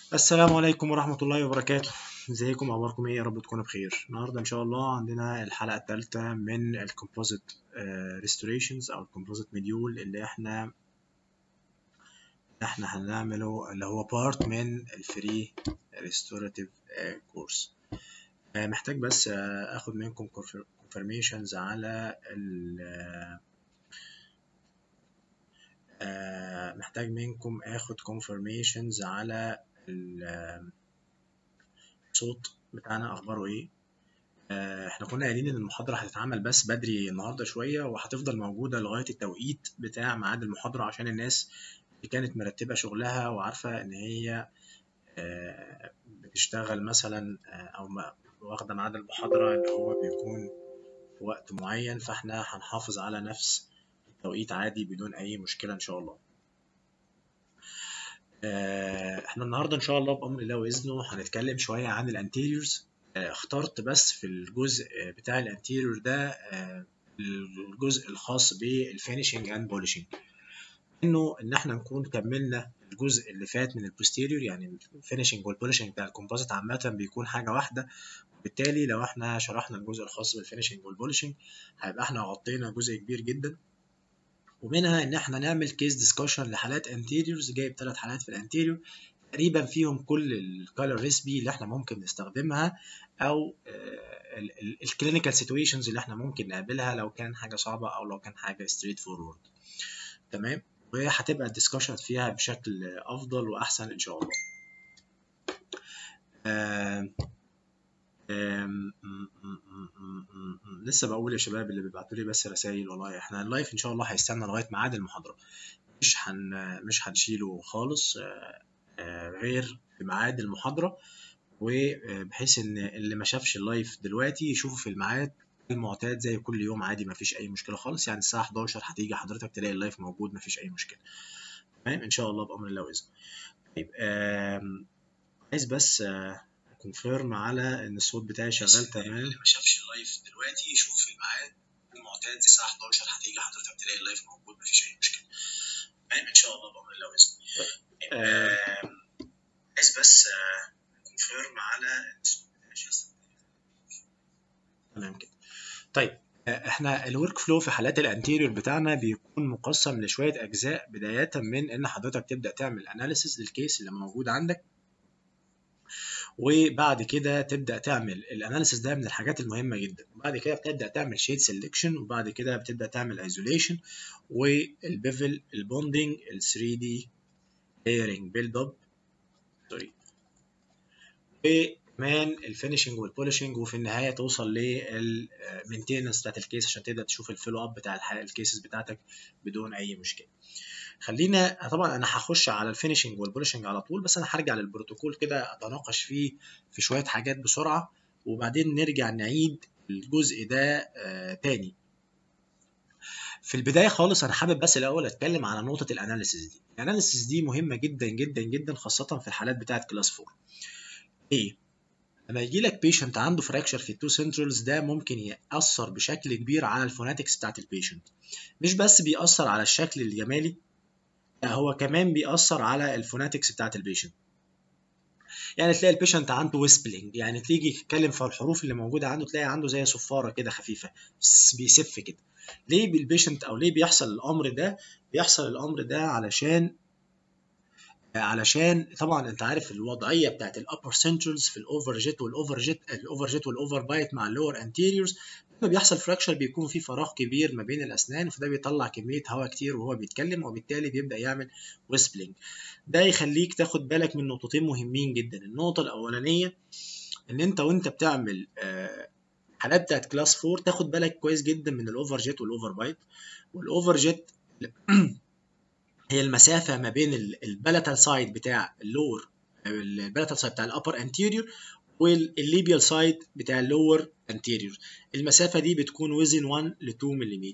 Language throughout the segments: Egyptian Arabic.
السلام عليكم ورحمة الله وبركاته ازيكم اخباركم ايه يا رب تكونوا بخير النهارده ان شاء الله عندنا الحلقة الثالثة من الكومبوزيت ريستوريشنز او الكومبوزيت مديول اللي احنا احنا هنعمله اللي هو بارت من الفري ريستوراتيف كورس محتاج بس آه، اخد منكم كونفرميشنز على ال آه، محتاج منكم اخد confirmations على ال- الصوت بتاعنا اخباره ايه آه، احنا كنا قايلين ان المحاضرة هتتعمل بس بدري النهاردة شوية وهتفضل موجودة لغاية التوقيت بتاع ميعاد المحاضرة عشان الناس اللي كانت مرتبة شغلها وعارفة ان هي آه، بتشتغل مثلا آه، او ما- واخدة ميعاد المحاضرة ان هو بيكون في وقت معين فاحنا هنحافظ على نفس التوقيت عادي بدون اي مشكلة ان شاء الله آه، احنا النهارده ان شاء الله بامر الله واذنه هنتكلم شويه عن الانتيريورز اخترت بس في الجزء آه، بتاع الانتيريور ده آه، الجزء الخاص بالفينيشنج اند بولشنج انه ان احنا نكون كملنا الجزء اللي فات من البوستيريور يعني الفينيشنج والبولشنج بتاع الكومبوزيت عامه بيكون حاجه واحده وبالتالي لو احنا شرحنا الجزء الخاص بالفينيشنج والبولشنج هيبقى احنا غطينا جزء كبير جدا ومنها ان احنا نعمل كيس ديسكشن لحالات انتيريورز جايب ثلاث حالات في الانتيريور تقريبا فيهم كل الكالر ريسبي اللي احنا ممكن نستخدمها او الكلينيكال سيتويشنز اللي احنا ممكن نقابلها لو كان حاجه صعبه او لو كان حاجه ستريت فورورد تمام وهتبقى الديسكشن فيها بشكل افضل واحسن ان شاء الله آم، آم، م- م- م- م- م- لسه بقول يا شباب اللي بيبعتوا لي بس رسائل والله احنا اللايف ان شاء الله هيستنى لغايه ميعاد المحاضره مش هن مش هنشيله خالص آه، آه، غير في ميعاد المحاضره وبحيث ان اللي ما شافش اللايف دلوقتي يشوفه في الميعاد المعتاد زي كل يوم عادي ما فيش اي مشكله خالص يعني الساعه 11 هتيجي حضرتك تلاقي اللايف موجود ما فيش اي مشكله تمام ان شاء الله بامر الله واذنه طيب آم، عايز بس كونفيرم على ان الصوت بتاعي شغال تمام اللي ما شافش اللايف دلوقتي يشوف في الميعاد المعتاد الساعه 11 هتيجي حضرتك تلاقي اللايف موجود ما فيش اي مشكله تمام ان شاء الله بامر الله باذنه آم، عايز بس كونفيرم على إن الصوت بتاعي شغال تمام كده طيب آه، احنا الورك فلو في حالات الانتيريور بتاعنا بيكون مقسم لشويه اجزاء بدايه من ان حضرتك تبدا تعمل اناليسيس للكيس اللي موجود عندك وبعد كده تبدا تعمل الاناليسيس ده من الحاجات المهمه جدا وبعد كده بتبدا تعمل شيد سيلكشن وبعد كده بتبدا تعمل ايزوليشن والبيفل البوندنج ال 3 دي لايرنج بيلد اب سوري وكمان الفينشنج والبولشنج وفي النهايه توصل للمينتيننس بتاعت الكيس عشان تبدا تشوف الفولو اب بتاع الح- الكيسز بتاعتك بدون اي مشكله خلينا طبعا انا هخش على الفينشنج والبولشنج على طول بس انا هرجع للبروتوكول كده اتناقش فيه في شويه حاجات بسرعه وبعدين نرجع نعيد الجزء ده آه تاني في البدايه خالص انا حابب بس الاول اتكلم على نقطه الاناليسيس دي الاناليسيس دي مهمه جدا جدا جدا خاصه في الحالات بتاعه كلاس 4 ايه لما يجي لك بيشنت عنده فراكشر في التو سنترالز ده ممكن ياثر بشكل كبير على الفوناتكس بتاعت البيشنت مش بس بيأثر على الشكل الجمالي لا هو كمان بيأثر على الفوناتكس بتاعت البيشنت يعني تلاقي البيشنت عنده ويسبلينج يعني تيجي تتكلم في الحروف اللي موجوده عنده تلاقي عنده زي صفاره كده خفيفه بس بيسف كده ليه بالبيشنت او ليه بيحصل الامر ده بيحصل الامر ده علشان علشان طبعا انت عارف الوضعيه بتاعت الابر سنترالز في الاوفر جيت والاوفر جيت الاوفر جيت والاوفر بايت مع اللور انتيريورز لما بيحصل فراكشر بيكون في فراغ كبير ما بين الاسنان فده بيطلع كميه هواء كتير وهو بيتكلم وبالتالي بيبدا يعمل ويسبلينج ده يخليك تاخد بالك من نقطتين مهمين جدا النقطه الاولانيه ان انت وانت بتعمل آه، حالات بتاعت كلاس 4 تاخد بالك كويس جدا من الاوفر جيت والاوفر بايت والاوفر جيت هي المسافه ما بين البلاتال سايد بتاع اللور البلاتال سايد بتاع الابر انتيريور والليبيال سايد بتاع اللور انتيريور المسافه دي بتكون وزن 1 ل 2 ملم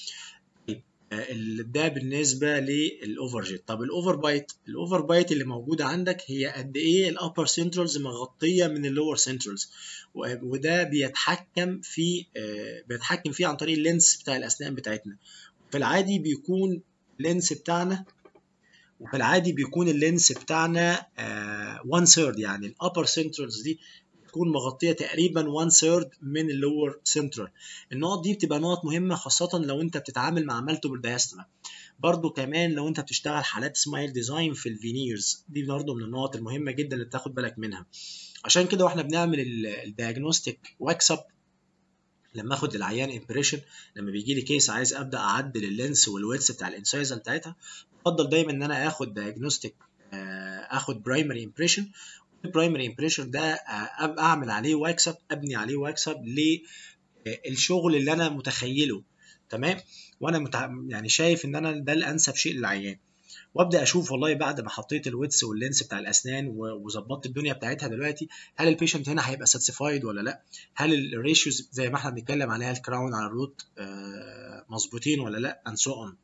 ده بالنسبه للاوفر جيت طب الاوفر بايت الاوفر بايت اللي موجوده عندك هي قد ايه الابر سنترالز مغطيه من اللور سنترالز وده بيتحكم في آه، بيتحكم فيه عن طريق اللينس بتاع الاسنان بتاعتنا في العادي بيكون اللينس بتاعنا وفي العادي بيكون اللينس بتاعنا آه 1 ثيرد يعني الابر سنترالز دي تكون مغطيه تقريبا 1 ثيرد من اللور سنترال النقط دي بتبقى نقط مهمه خاصه لو انت بتتعامل مع مالتيبل دايستما برضو كمان لو انت بتشتغل حالات سمايل ديزاين في الفينيرز دي برضو من النقط المهمه جدا اللي تاخد بالك منها عشان كده واحنا بنعمل الدياجنوستيك واكس اب لما اخد العيان امبريشن لما بيجي لي كيس عايز ابدا اعدل اللينس والويتس بتاع الانسايزر بتاعتها بفضل دايما ان انا اخد دايجنوستيك اخد برايمري امبريشن البرايمري امبريشن ده اعمل عليه واكس اب ابني عليه واكس اب للشغل اللي انا متخيله تمام وانا متع... يعني شايف ان انا ده الانسب شيء للعيان وابدا اشوف والله بعد ما حطيت الويتس واللينس بتاع الاسنان وظبطت الدنيا بتاعتها دلوقتي هل البيشنت هنا هيبقى ساتسفايد ولا لا هل الريشيوز زي ما احنا بنتكلم عليها الكراون على الروت مظبوطين ولا لا and so on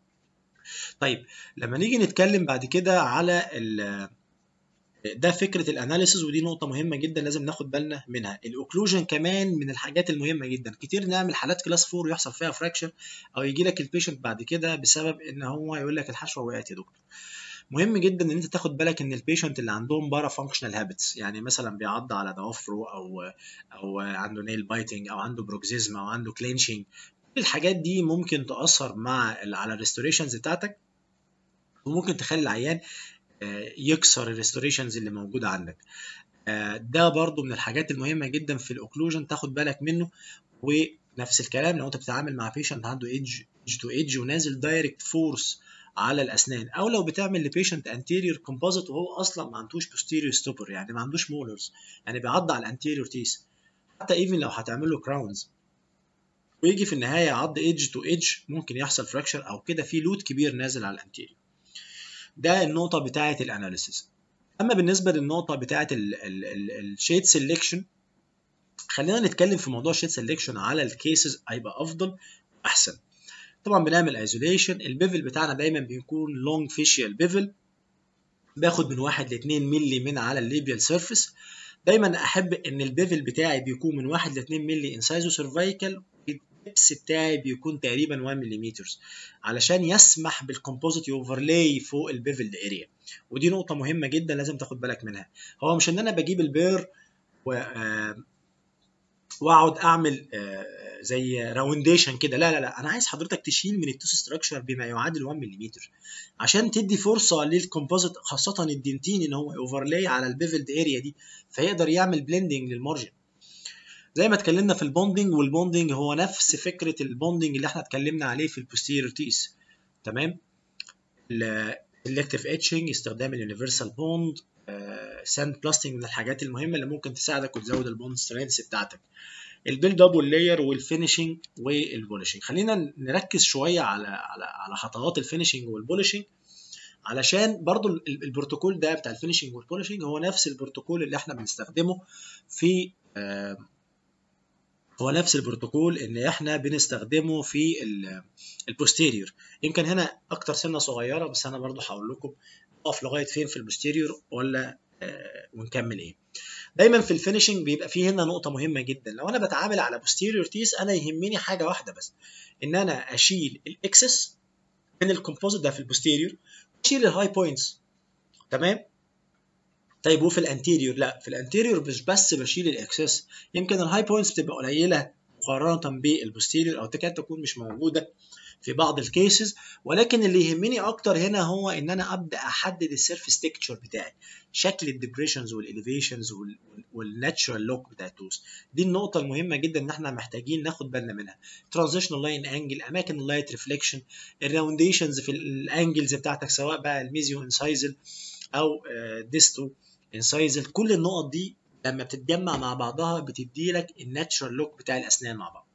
طيب لما نيجي نتكلم بعد كده على ال ده فكره الاناليسيز ودي نقطه مهمه جدا لازم ناخد بالنا منها الاوكلوجن كمان من الحاجات المهمه جدا كتير نعمل حالات كلاس 4 يحصل فيها فراكشر او يجي لك البيشنت بعد كده بسبب ان هو يقول لك الحشوه وقعت يا دكتور مهم جدا ان انت تاخد بالك ان البيشنت اللي عندهم بارا فانكشنال هابتس يعني مثلا بيعض على ضوافره او او عنده نيل بايتنج او عنده بروكزيزم او عنده كلينشنج الحاجات دي ممكن تاثر مع على الريستوريشنز بتاعتك وممكن تخلي العيان يكسر الريستوريشنز اللي موجوده عندك ده برضو من الحاجات المهمه جدا في الاوكلوجن تاخد بالك منه ونفس الكلام لو انت بتتعامل مع بيشنت عنده ايدج ايدج تو ايدج ونازل دايركت فورس على الاسنان او لو بتعمل لبيشنت انتيريور كومبوزيت وهو اصلا ما عندوش بوستيريور ستوبر يعني ما عندوش مولرز يعني بيعض على الانتيريور تيس حتى ايفن لو هتعمل له كراونز ويجي في النهايه عض ايدج تو ايدج ممكن يحصل فراكشر او كده في لود كبير نازل على الانتيريور ده النقطه بتاعه الاناليسيس اما بالنسبه للنقطه بتاعه الشيد سيلكشن خلينا نتكلم في موضوع الشيد سيلكشن على الكيسز هيبقى افضل واحسن طبعا بنعمل ايزوليشن البيفل بتاعنا دايما بيكون لونج فيشيال بيفل باخد من 1 ل 2 مللي من على الليبيال سيرفيس دايما احب ان البيفل بتاعي بيكون من 1 ل 2 مللي انسايزو سيرفايكال الدبس بتاعي بيكون تقريبا 1 ملم علشان يسمح بالكومبوزيت اوفرلاي فوق البيفلد اريا ودي نقطة مهمة جدا لازم تاخد بالك منها هو مش ان انا بجيب البير و واقعد اعمل زي راونديشن كده لا لا لا انا عايز حضرتك تشيل من التوس ستراكشر بما يعادل 1 ملم عشان تدي فرصه للكومبوزيت خاصه الدنتين ان هو اوفرلاي على البيفلد اريا دي فيقدر يعمل بلندنج للمارجن زي ما اتكلمنا في البوندنج والبوندنج هو نفس فكره البوندنج اللي احنا اتكلمنا عليه في البوستيريور تيس تمام الالكتيف اتشنج استخدام اليونيفرسال بوند ساند بلاستنج من الحاجات المهمه اللي ممكن تساعدك وتزود البوند سترينث بتاعتك البيلد اب واللاير والفينشنج والبولشنج خلينا نركز شويه على على على خطوات الفينشنج والبولشنج علشان برضو البروتوكول ده بتاع الفينشنج والبولشنج هو نفس البروتوكول اللي احنا بنستخدمه في آه هو نفس البروتوكول ان احنا بنستخدمه في البوستيريور يمكن هنا اكتر سنه صغيره بس انا برضو هقول لكم اقف لغايه فين في البوستيريور ولا آه ونكمل ايه دايما في الفينشنج بيبقى فيه هنا نقطه مهمه جدا لو انا بتعامل على بوستيريور تيس انا يهمني حاجه واحده بس ان انا اشيل الاكسس من الكومبوزيت ده في البوستيريور اشيل الهاي بوينتس تمام طيب وفي الانتيريور لا في الانتيريور مش بس بشيل الاكسس يمكن الهاي بوينتس بتبقى قليله مقارنه بالبوستيريور او تكاد تكون مش موجوده في بعض الكيسز ولكن اللي يهمني اكتر هنا هو ان انا ابدا احدد السيرفيس تكتشر بتاعي شكل الديبريشنز والاليفيشنز والناتشرال لوك بتاع التوس دي النقطه المهمه جدا ان احنا محتاجين ناخد بالنا منها ترانزيشنال لاين انجل اماكن اللايت ريفليكشن الراونديشنز في الانجلز بتاعتك سواء بقى الميزيو انسايزل او ديستو انسايزل كل النقط دي لما بتتجمع مع بعضها بتدي لك الناتشرال لوك بتاع الاسنان مع بعض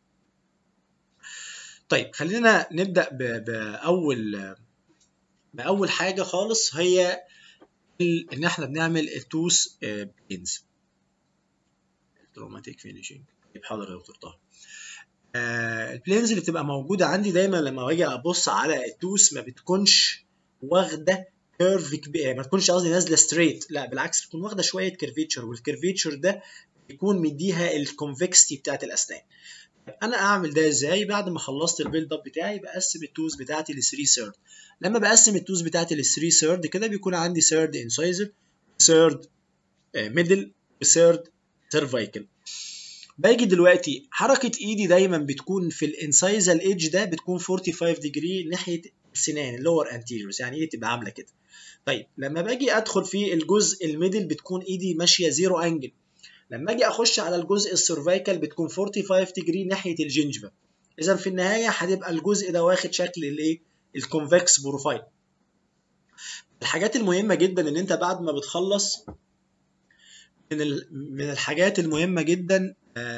طيب خلينا نبدا باول باول حاجه خالص هي ان احنا بنعمل التوس بلينز تروماتيك فينيشنج حاضر يا دكتور طه البلينز اللي بتبقى موجوده عندي دايما لما باجي ابص على التوس ما بتكونش واخده كيرف كبير ما تكونش قصدي نازله ستريت لا بالعكس بتكون واخده شويه كيرفيتشر والكيرفيتشر ده بيكون مديها الكونفكستي بتاعت الاسنان انا اعمل ده ازاي بعد ما خلصت البيلد اب بتاعي بقسم التوز بتاعتي ل 3 سيرد لما بقسم التوز بتاعتي ل 3 سيرد كده بيكون عندي سيرد انسايزر ثيرد ميدل ثيرد سيرفايكل باجي دلوقتي حركه ايدي دايما بتكون في الانسايزال ايدج ده بتكون 45 ديجري ناحيه السنان اللور انتيريورز يعني ايدي تبقى عامله كده طيب لما باجي ادخل في الجزء الميدل بتكون ايدي ماشيه زيرو انجل لما اجي اخش على الجزء السيرفايكال بتكون 45 ديجري ناحيه الجنجفه اذا في النهايه هتبقى الجزء ده واخد شكل الايه الكونفكس بروفايل الحاجات المهمه جدا ان انت بعد ما بتخلص من من الحاجات المهمه جدا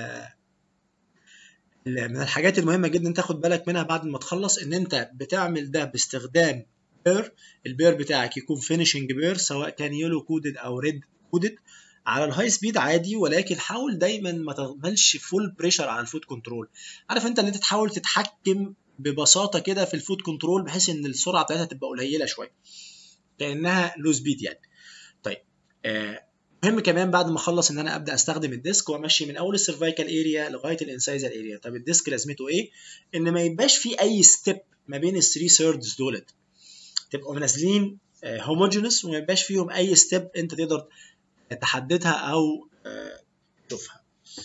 من الحاجات المهمه جدا تاخد بالك منها بعد ما تخلص ان انت بتعمل ده باستخدام بير البير بتاعك يكون فينيشنج بير سواء كان يلو كودد او ريد كودد على الهاي سبيد عادي ولكن حاول دايما ما تعملش فول بريشر على الفوت كنترول عارف انت ان انت تحاول تتحكم ببساطه كده في الفوت كنترول بحيث ان السرعه بتاعتها تبقى قليله شويه كانها لو سبيد يعني طيب آه مهم كمان بعد ما اخلص ان انا ابدا استخدم الديسك وامشي من اول السيرفايكال اريا لغايه الانسايزال اريا طب الديسك لازمته ايه ان ما يبقاش في اي ستيب ما بين الثري ثيردز دولت تبقوا نازلين هوموجينس وما يبقاش فيهم اي ستيب انت تقدر تحددها او تشوفها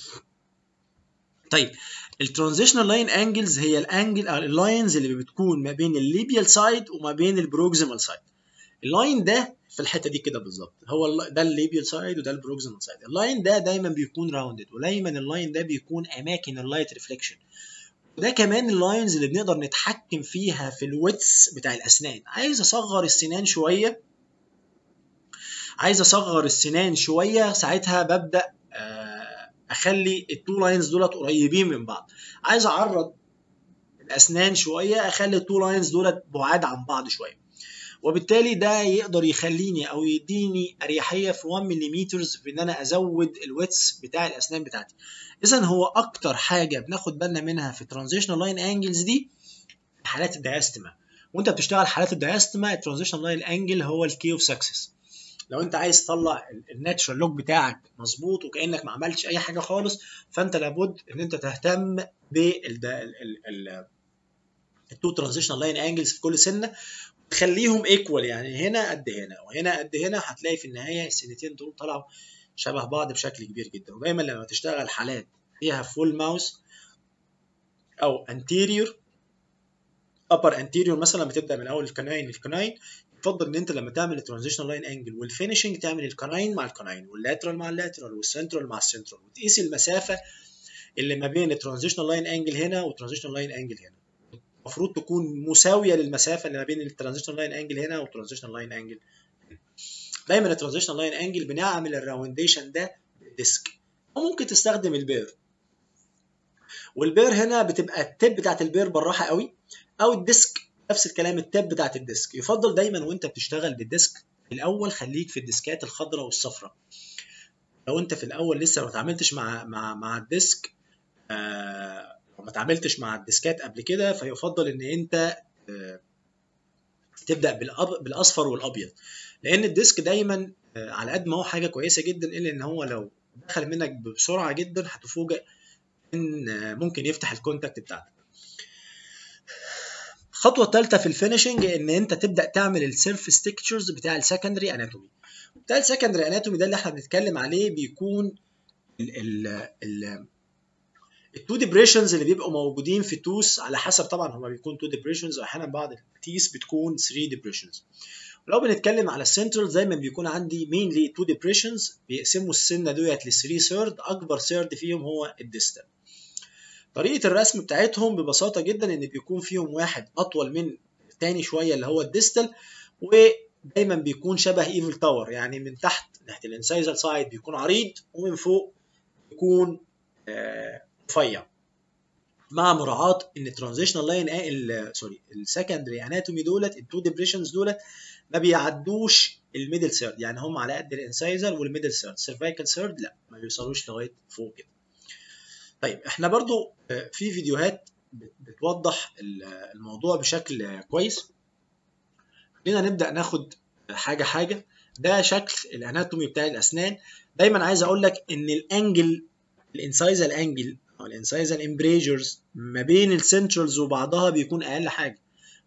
طيب الترانزيشنال لاين انجلز هي الانجل اللاينز اللي بتكون ما بين الليبيال سايد وما بين البروكسيمال سايد اللاين ده في الحته دي كده بالظبط هو ده الليبيال سايد وده البروكسيمال سايد اللاين ده دايما بيكون راوندد ودايما اللاين ده بيكون اماكن اللايت ريفليكشن وده كمان اللاينز اللي بنقدر نتحكم فيها في الويتس بتاع الاسنان عايز اصغر السنان شويه عايز اصغر السنان شويه ساعتها ببدا اخلي التو لاينز دولت قريبين من بعض عايز اعرض الاسنان شويه اخلي التو لاينز دولت بعاد عن بعض شويه وبالتالي ده يقدر يخليني او يديني اريحيه في 1 ملم في ان انا ازود الويتس بتاع الاسنان بتاعتي اذا هو اكتر حاجه بناخد بالنا منها في ترانزيشنال لاين انجلز دي حالات الدياستما وانت بتشتغل حالات الدياستما الترانزيشنال لاين انجل هو الكي اوف سكسس لو انت عايز تطلع الناتشرال لوك بتاعك مظبوط وكانك ما عملتش اي حاجه خالص فانت لابد ان انت تهتم بال التو ترانزيشنال لاين انجلز في كل سنه تخليهم ايكوال يعني هنا قد هنا وهنا قد هنا هتلاقي في النهايه السنتين دول طلعوا شبه بعض بشكل كبير جدا ودايما لما تشتغل حالات فيها فول ماوس او انتيريور ابر انتيريور مثلا بتبدا من اول الكناين للكناين يفضل ان انت لما تعمل الترانزيشنال لاين انجل والفينشنج تعمل الكناين مع الكناين واللاترال مع اللاترال والسنترال مع السنترال وتقيس المسافه اللي ما بين الترانزيشنال لاين انجل هنا والترانزيشنال لاين انجل هنا المفروض تكون مساويه للمسافه اللي ما بين الترانزيشنال لاين انجل هنا والترانزيشنال لاين انجل دايما الترانزيشنال لاين انجل بنعمل الراونديشن ده بالديسك وممكن تستخدم البير والبير هنا بتبقى التب بتاعت البير بالراحه قوي او الديسك نفس الكلام التب بتاعت الديسك يفضل دايما وانت بتشتغل بالديسك الاول خليك في الديسكات الخضراء والصفراء لو انت في الاول لسه ما اتعاملتش مع مع مع الديسك آه ما اتعاملتش مع الديسكات قبل كده فيفضل ان انت آه تبدا بالاصفر والابيض لان الديسك دايما آه على قد ما هو حاجه كويسه جدا الا ان هو لو دخل منك بسرعه جدا هتفوجئ ان آه ممكن يفتح الكونتاكت بتاعتك الخطوه الثالثه في الفينشنج ان انت تبدا تعمل السيرفيس تكتشرز بتاع السكندري اناتومي بتاع السكندري اناتومي ده اللي احنا بنتكلم عليه بيكون ال ال ال التو ديبريشنز اللي بيبقوا موجودين في التوس على حسب طبعا هما بيكون تو ديبريشنز واحيانا بعض التيس بتكون 3 ديبريشنز ولو بنتكلم على السنترال دايما بيكون عندي مينلي تو ديبريشنز بيقسموا السنه ديت ل 3 ثيرد اكبر ثيرد فيهم هو الديستال طريقه الرسم بتاعتهم ببساطه جدا ان بيكون فيهم واحد اطول من الثاني شويه اللي هو الديستال ودايما بيكون شبه ايفل تاور يعني من تحت ناحيه الانسايزال سايد بيكون عريض ومن فوق بيكون رفيع آه مع مراعاه ان الترانزيشنال لاين سوري السكندري اناتومي دولت التو ديبريشنز دولت ما بيعدوش الميدل سيرد يعني هم على قد الانسايزال والميدل سيرد سيرفايكال سيرد لا ما بيوصلوش لغايه فوق كده طيب احنا برضو في فيديوهات بتوضح الموضوع بشكل كويس خلينا نبدا ناخد حاجه حاجه ده شكل الاناتومي بتاع الاسنان دايما عايز اقول لك ان الانجل الانسايزال انجل او الانسايزال امبريجرز ما بين السنترالز وبعضها بيكون اقل حاجه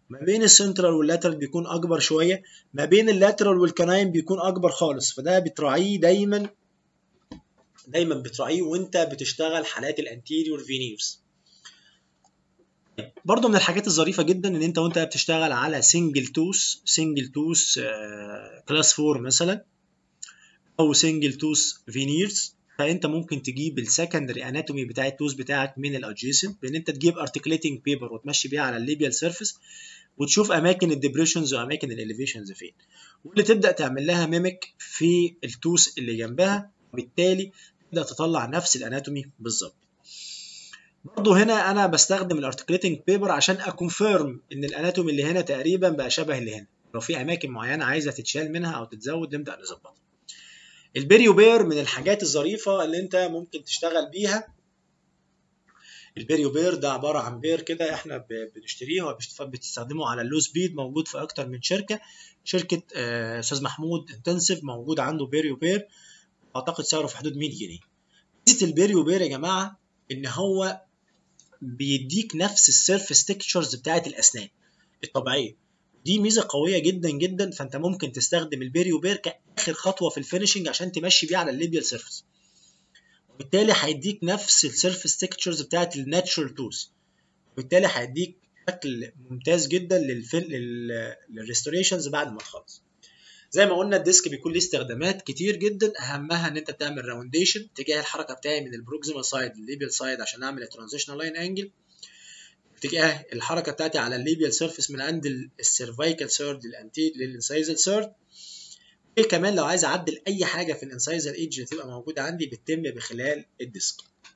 ما بين السنترال واللاترال بيكون اكبر شويه ما بين اللاترال والكناين بيكون اكبر خالص فده بتراعيه دايما دايما بتراعيه وانت بتشتغل حالات الانتيريور فينيرز برضه من الحاجات الظريفه جدا ان انت وانت بتشتغل على سنجل توس سنجل توس كلاس 4 مثلا او سنجل توس فينيرز فانت ممكن تجيب السكندري اناتومي بتاع التوز بتاعك من الادجيسنت بان انت تجيب ارتكليتنج بيبر وتمشي بيها على الليبيال سيرفيس وتشوف اماكن الديبريشنز واماكن الاليفيشنز فين واللي تبدا تعمل لها ميمك في التوس اللي جنبها وبالتالي تبدا تطلع نفس الاناتومي بالظبط برضه هنا انا بستخدم الارتكليتنج بيبر عشان اكونفيرم ان الاناتومي اللي هنا تقريبا بقى شبه اللي هنا لو في اماكن معينه عايزه تتشال منها او تتزود نبدا نظبطها البيريو بير من الحاجات الظريفه اللي انت ممكن تشتغل بيها البيريو بير ده عباره عن بير كده احنا بنشتريه وبتستخدمه على اللو سبيد موجود في اكتر من شركه شركه استاذ محمود انتنسيف موجود عنده بيريو بير اعتقد سعره في حدود 100 جنيه ميزه البيريو بير يا جماعه ان هو بيديك نفس السيرفس تكتشرز بتاعت الاسنان الطبيعيه دي ميزه قويه جدا جدا فانت ممكن تستخدم البيريو بير كاخر خطوه في الفينشنج عشان تمشي بيه على الليبيال سيرفيس وبالتالي هيديك نفس السيرفس تكتشرز بتاعت الناتشرال توز وبالتالي هيديك شكل ممتاز جدا للفن لل... للريستوريشنز بعد ما تخلص زي ما قلنا الديسك بيكون ليه استخدامات كتير جدا اهمها ان انت تعمل راونديشن اتجاه الحركه بتاعي من البروكسيمال سايد للليبيال سايد عشان اعمل الترانزيشنال لاين انجل اتجاه الحركه بتاعتي على الليبيال سيرفيس من عند السيرفايكال سيرد للانتي للانسايزال سيرد كمان لو عايز اعدل اي حاجه في الانسايزال ايدج اللي تبقى موجوده عندي بتتم بخلال الديسك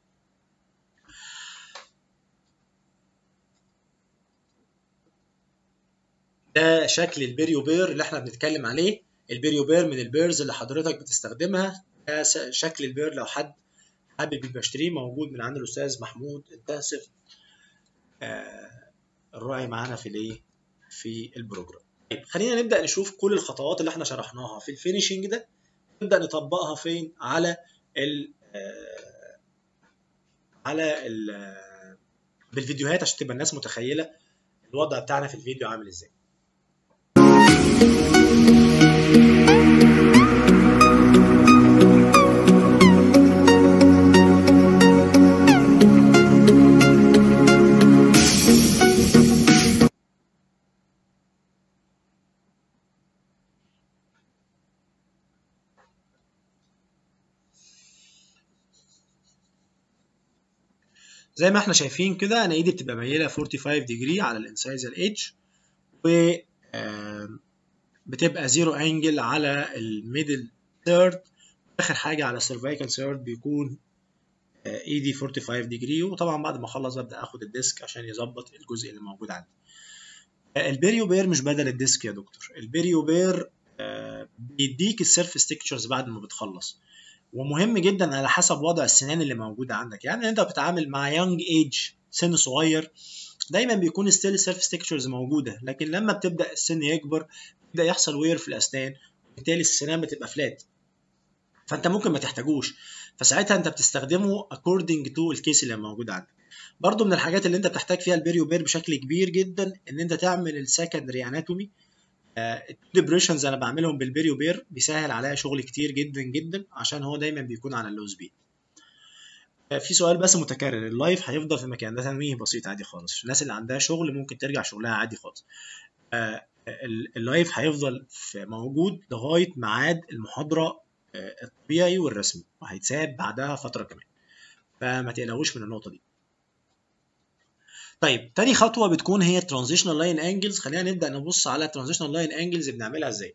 ده شكل البيريو بير اللي احنا بنتكلم عليه البيريو بير من البيرز اللي حضرتك بتستخدمها ده شكل البير لو حد حابب يبقى يشتريه موجود من عند الاستاذ محمود انتاسف آه الراعي معانا في الايه في البروجرام طيب خلينا نبدا نشوف كل الخطوات اللي احنا شرحناها في الفينيشنج ده نبدا نطبقها فين على ال آه على ال آه بالفيديوهات عشان تبقى الناس متخيله الوضع بتاعنا في الفيديو عامل ازاي زي ما احنا شايفين كده انا ايدي بتبقى ميله 45 ديجري على الانسايزال ايدج و بتبقى زيرو انجل على الميدل ثيرد اخر حاجه على السيرفايكال ثيرد بيكون ايدي 45 ديجري وطبعا بعد ما اخلص ببدا اخد الديسك عشان يظبط الجزء اللي موجود عندي البيريو بير مش بدل الديسك يا دكتور البيريو بير بيديك السيرفيس تكتشرز بعد ما بتخلص ومهم جدا على حسب وضع السنان اللي موجوده عندك يعني انت بتتعامل مع يونج ايج سن صغير دايما بيكون ستيل سيرفيس تكتشرز موجوده لكن لما بتبدا السن يكبر بيبدا يحصل وير في الاسنان وبالتالي السنان بتبقى فلات فانت ممكن ما تحتاجوش فساعتها انت بتستخدمه according to الكيس اللي موجود عندك برضو من الحاجات اللي انت بتحتاج فيها البيريو بير بشكل كبير جدا ان انت تعمل السكندري اناتومي الديبريشنز انا بعملهم بالبيريو بير بيسهل عليا شغل كتير جدا جدا عشان هو دايما بيكون على اللو سبيد في سؤال بس متكرر اللايف هيفضل في مكان ده تنويه بسيط عادي خالص الناس اللي عندها شغل ممكن ترجع شغلها عادي خالص اللايف هيفضل موجود لغايه ميعاد المحاضره الطبيعي والرسمي وهيتساب بعدها فتره كمان فما تقلقوش من النقطه دي طيب تاني خطوه بتكون هي ترانزيشنال لاين انجلز خلينا نبدا نبص على ترانزيشنال لاين انجلز بنعملها ازاي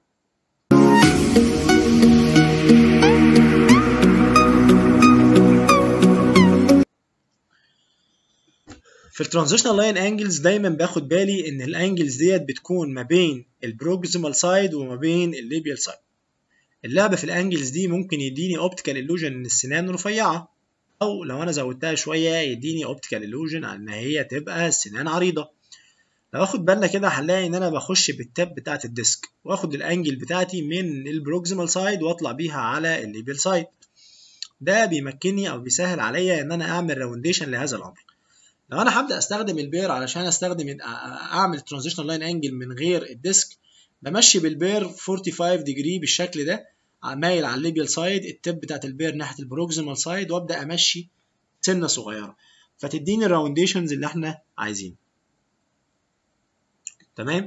في الترانزيشنال لاين انجلز دايما باخد بالي ان الانجلز ديت بتكون ما بين البروكسيمال سايد وما بين الليبيال سايد اللعبه في الانجلز دي ممكن يديني اوبتيكال illusion ان السنان رفيعه او لو انا زودتها شويه يديني اوبتيكال illusion ان هي تبقى السنان عريضه لو اخد بالنا كده هنلاقي ان انا بخش بالتاب بتاعه الديسك واخد الانجل بتاعتي من البروكسيمال سايد واطلع بيها على الليبيال سايد ده بيمكنني او بيسهل عليا ان انا اعمل راونديشن لهذا الامر لو انا هبدا استخدم البير علشان استخدم اعمل ترانزيشنال لاين انجل من غير الديسك بمشي بالبير 45 ديجري بالشكل ده مايل على الليبيال سايد التب بتاعت البير ناحيه البروكسيمال سايد وابدا امشي سنه صغيره فتديني الراونديشنز اللي احنا عايزينه تمام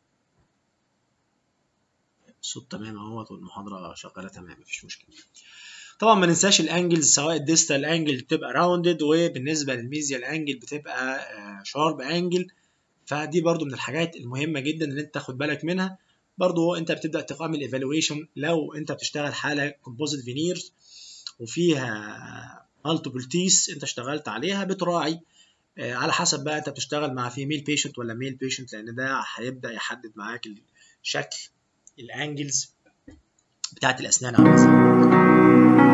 الصوت تمام اهوت والمحاضره شغاله تمام مفيش مشكله طبعا ما ننساش الانجلز سواء الديستال انجل بتبقى راوندد وبالنسبه للميزيال انجل بتبقى شارب انجل فدي برضو من الحاجات المهمه جدا اللي انت تاخد بالك منها برضو انت بتبدا تقام الايفالويشن لو انت بتشتغل حاله كومبوزيت فينيرز وفيها مالتيبل تيس انت اشتغلت عليها بتراعي على حسب بقى انت بتشتغل مع فيميل بيشنت ولا ميل بيشنت لان ده هيبدا يحدد معاك شكل الانجلز بتاعت الاسنان عامله ازاي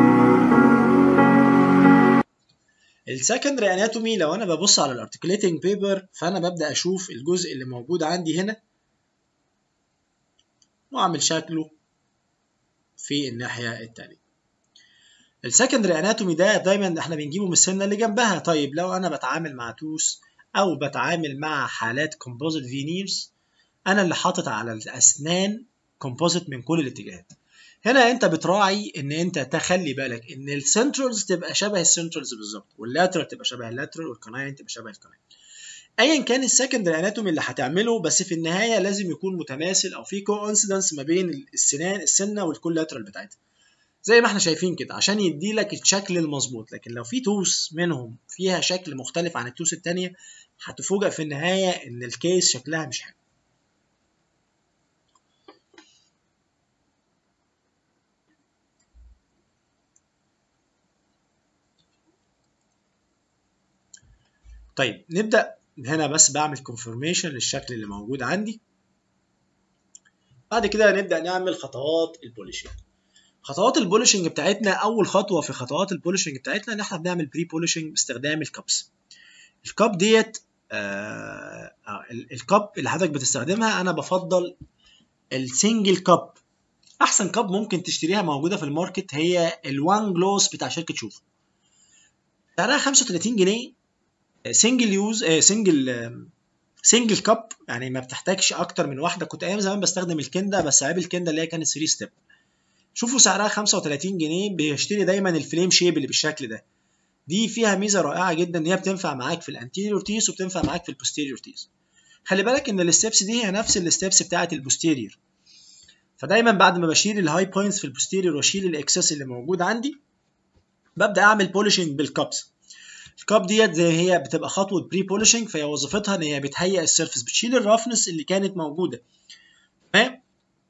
السكندري اناتومي لو انا ببص على الارتكليتنج بيبر فانا ببدا اشوف الجزء اللي موجود عندي هنا واعمل شكله في الناحيه التانية السكندري اناتومي ده دايما احنا بنجيبه من السنه اللي جنبها طيب لو انا بتعامل مع توس او بتعامل مع حالات كومبوزيت فينيرز انا اللي حاطط على الاسنان كومبوزيت من كل الاتجاهات هنا انت بتراعي ان انت تخلي بالك ان السنترالز تبقى شبه السنترالز بالظبط واللاترال تبقى شبه اللاترال والكناين تبقى شبه الكناين ايا كان السكندري اناتومي اللي هتعمله بس في النهايه لازم يكون متماثل او في كوانسيدنس ما بين السنان السنه والكولاترال بتاعتها زي ما احنا شايفين كده عشان يدي لك الشكل المظبوط لكن لو في توس منهم فيها شكل مختلف عن التوس التانية هتفوجئ في النهاية ان الكيس شكلها مش حلو طيب نبدأ هنا بس بعمل كونفirmation للشكل اللي موجود عندي بعد كده نبدأ نعمل خطوات البوليشنج خطوات البوليشنج بتاعتنا اول خطوه في خطوات البوليشنج بتاعتنا ان احنا بنعمل بري بوليشنج باستخدام الكابس الكاب ديت آه الكاب اللي حضرتك بتستخدمها انا بفضل السنجل كاب احسن كاب ممكن تشتريها موجوده في الماركت هي الوان جلوس بتاع شركه شوف سعرها 35 جنيه سنجل يوز سنجل سنجل كاب يعني ما بتحتاجش اكتر من واحده كنت ايام زمان بستخدم الكندا بس عيب الكندا اللي هي كانت 3 ستيب شوفوا سعرها 35 جنيه بيشتري دايما الفليم شيب اللي بالشكل ده دي فيها ميزه رائعه جدا ان هي بتنفع معاك في الانتيريور تيس وبتنفع معاك في البوستيريور تيس خلي بالك ان الستبس دي هي نفس الستبس بتاعه البوستيريور فدايما بعد ما بشيل الهاي بوينتس في البوستيريور واشيل الاكسس اللي موجود عندي ببدا اعمل بولشنج بالكابس الكاب ديت زي هي بتبقى خطوه بري بولشنج فهي وظيفتها ان هي بتهيئ السيرفس بتشيل الرفنس اللي كانت موجوده تمام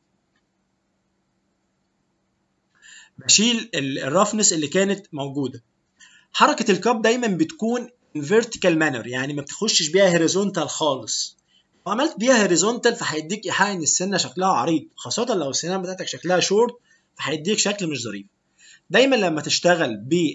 بشيل الرفنس اللي كانت موجوده حركه الكاب دايما بتكون فيرتيكال مانر يعني ما بتخشش بيها هوريزونتال خالص لو عملت بيها هوريزونتال فهيديك ايحاء ان السنه شكلها عريض خاصه لو السنان بتاعتك شكلها شورت فهيديك شكل مش ظريف دايما لما تشتغل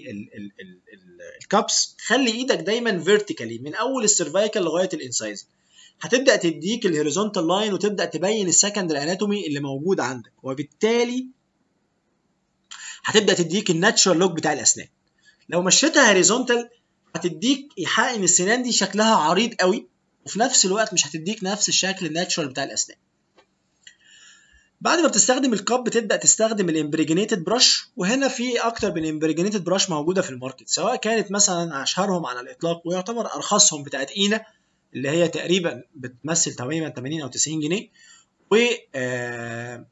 بالكابس خلي ايدك دايما فيرتيكالي من اول السيرفايكال لغايه الانسايز هتبدا تديك الهوريزونتال لاين وتبدا تبين السكندري اناتومي اللي موجود عندك وبالتالي هتبدا تديك الناتشرال لوك بتاع الاسنان لو مشيتها هوريزونتال هتديك ايحاء ان السنان دي شكلها عريض قوي وفي نفس الوقت مش هتديك نفس الشكل الناتشرال بتاع الاسنان بعد ما بتستخدم الكاب بتبدا تستخدم الامبريجينيتد براش وهنا في اكتر من امبريجينيتد براش موجوده في الماركت سواء كانت مثلا اشهرهم على الاطلاق ويعتبر ارخصهم بتاعت اينا اللي هي تقريبا بتمثل تقريبا 80 او 90 جنيه و آه